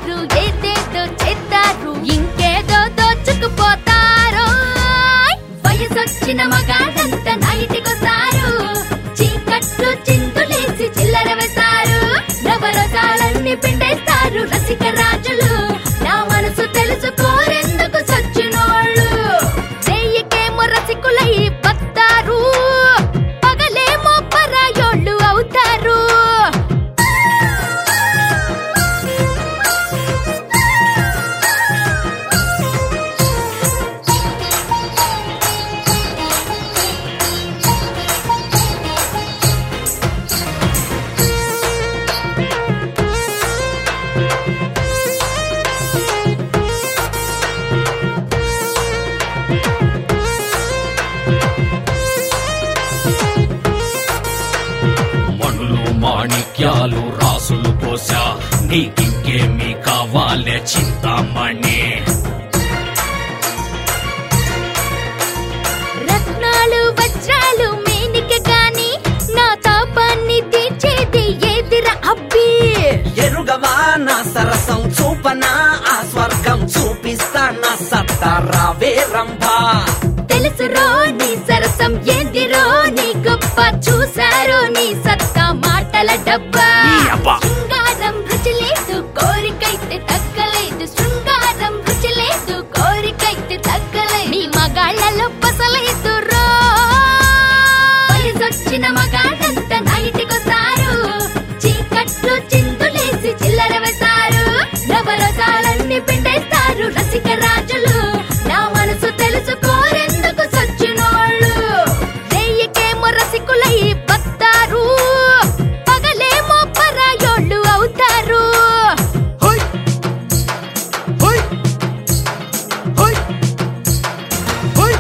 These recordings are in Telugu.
చేస్తారు ఏదేదో చేస్తారు ఇంకేదో దోచుకుపోతారు వయసొచ్చిన మగాడంతా నైటికొస్తారు చీకట్లు చిందులేసి చిల్లర వేస్తారు నవరసాలన్నీ పిండేస్తారు రసిక రాజులు నా మనసు తెలుసుకోరెందుకు సచ్చినోళ్ళు రేయికేమో రసికులై బతారు పగలేమో పరాయోళ్ళు అవుతారు మణులు మాణిక్యాలు రాసులు పోసా నీకింకేమి కావాలే చింతామణి రత్నాలు వజ్రాలు మేనిక గాని నా తాపాన్ని తీర్చేది ఏదిరా అబ్బి ఎరుగవా నా సరసం చూపనా ఆ స్వర్గం చూపిస్తా నా సత్తా రావే రంభా తెలుసురో నీ సరసం ఏందిరో నీ గొప్ప చూసారో నీ సత్తా మాటల డబ్బా ఈ అబ్బా. శృంగారం రుచి లేదు కోరికైతే తగ్గలేదు శృంగారం రుచి లేదు కోరికైతే తగ్గలేదు నీ మగాళ్ళలో పసలేదు రో వయసొచ్చిన మగాళ్ళంతా నైటికొస్తారు చీకట్లు చిందులేసి చిల్లర వేస్తారు నవరసాలన్నీ పిండేస్తారు రసిక రాజులు నా మనసు తెలుసుకోరెందుకు సచ్చినోళ్ళు రేయికేమో రసికులై బతారు పగలేమో పరాయోళ్ళు అవుతారు హోయ్ హోయ్ హోయ్ హోయ్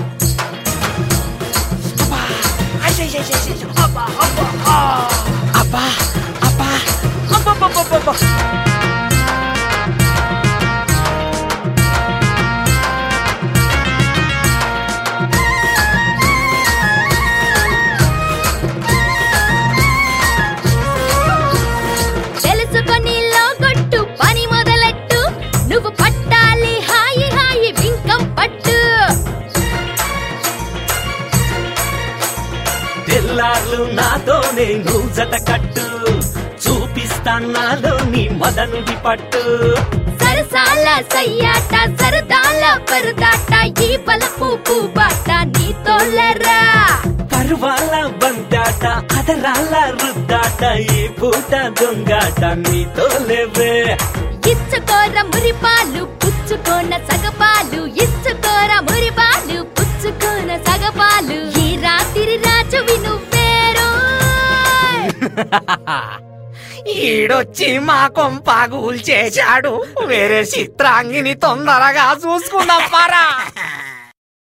అబ్బా అయ్యయ్యయ్యయ్య. అబ్బా అబ్బా ఆ. అబ్బా అబ్బా అబ్బబ్బబ్బబ్బబ్బ. తెలుసుకొని లోగొట్టు పని మొదలెట్టు నువ్వు పట్టాలి హాయి హాయి వింకం పట్టు తెల్లార్లు నాతోనే నువ్వు జత కట్టు చూపిస్తా నాలో నీ మదనుడి పట్టు సరసాల సయ్యాట సరదాల పరదాట ఈ బలపు బాట నీతోలరా పరువాల బందాట అదరాల రుద్దాట ఈ పూట దొంగాట నీతో లేవే ఇచ్చుకోర మురిపాలు పుచ్చుకోన సగపాలు ఇచ్చుకోర మురిపాలు పుచ్చుకోన సగపాలు ఈ రాత్రి రాజువి నువ్వేరో ఈడొచ్చి మా కొంపాగూల్ చేశాడు వేరే చిత్రాంగిని తొందరగా చూసుకుందాం పరా